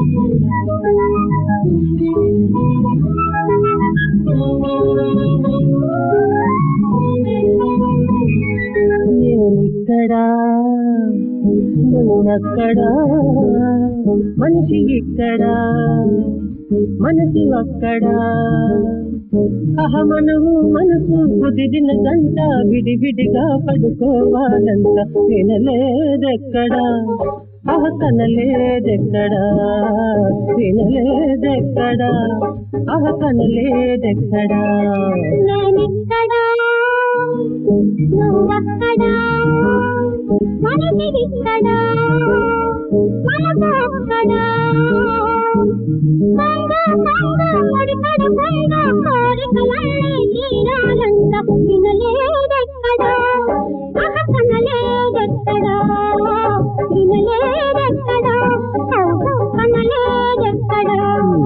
నేనిక్కడా నువ్వక్కడా మనిషి ఇక్కడా మనసు అక్కడా అహమనవు మనసు కుదిరిన గంట విడివిడిగా పడుకోవాలంట వినలేదెక్కడా అహ కనలేదెక్కడా వినలేదెక్కడా అహ కనలేదెక్కడా నేనిక్కడా నువ్వక్కడా మనసిక్కడా మనసు అక్కడా సంగ సంగ ముడిపడి సంగ కోరికలన్నీ తీరాలంట వినలేదెక్కడా అహ కనలేదెక్కడా వినలేదెక్కడా అహ కనలేదెక్కడా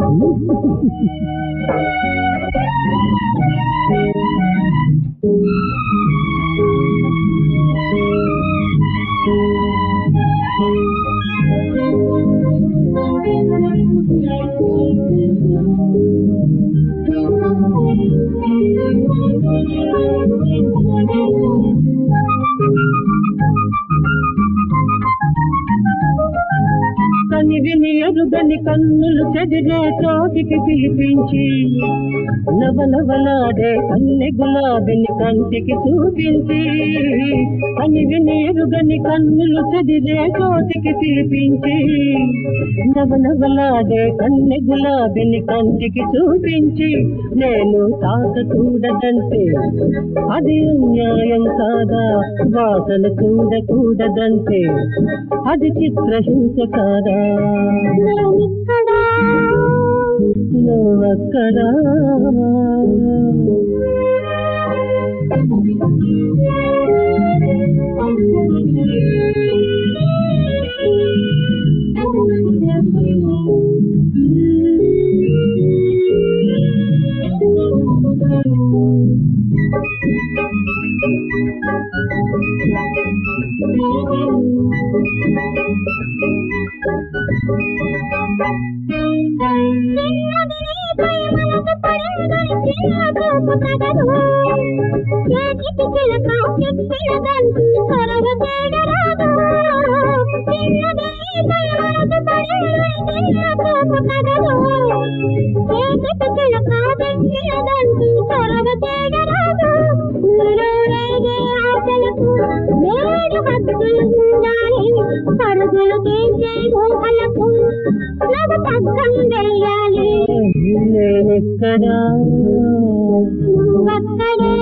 కని విని ఎరుగని కన్నులు చెదిరే చోటికి పిలిపించి నవనవలాడే కన్నె గులాబిని కంటికి చూపించి కని విని ఎరుగని కన్నులు చెదిరే చోటికి పిలిపించి నవనవలాడే కన్నె గులాబిని కంటికి చూపించి నేను తాక చూడదంటే అది అన్యాయం కాదా వాసన చూడకూడదంటే అది చిత్రహింస కాదా నేనిక్కడా నువ్వక్కడా చిన్నది నీపై మనసు పడిందని చిన్న చూపు తగదు చేతికి చిలక చెప్పినదంటూ సొరవ చేయరాదు చిన్నది నీపై మనసు పడిందని చిన్న చూపు తగదు చేతికి చిలక చెప్పినదంటూ సొరవ చేయరాదు నీలో రేగే ఆశలకు నేడు హద్దులు ఉండాలి పరుగులు చేసే ఊహలకు నవ్వు తగ్గం వేయాలి నేనెక్కడా నువ్వక్కడే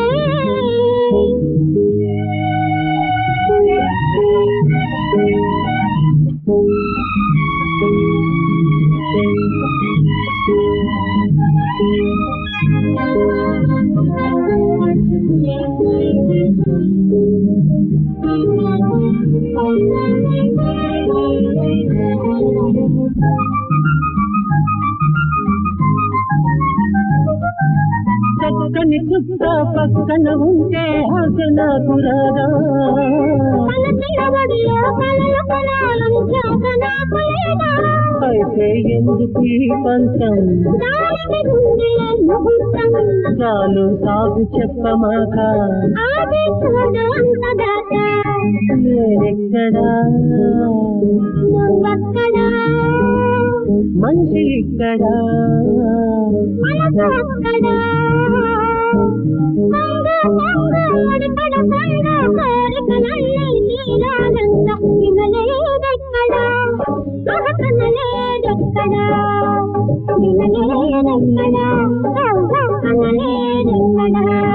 చక్కని చుక్క పక్కన ఉంటే ఆశ నాకు రాదా మన పిల్లవడిలో కలల కలాలను ధ్యాస నాకు లేదా అయితే ఎందుకు ఈ పంచం దానికి గుండెల ముహూర్తం చాలు సాగు చెప్పమాక ఆది చూడు అంతదాక నేనెక్కడా నువ్వక్కడా మనిషి ఇక్కడా మనసు అక్కడా సంగ సంగ ముడిపడ సంగ కోరికలన్నీ తీరాలంట వినలేదెక్కడా అహ కనలేదెక్కడా వినలేదెక్కడా అహ కనలేదెక్కడా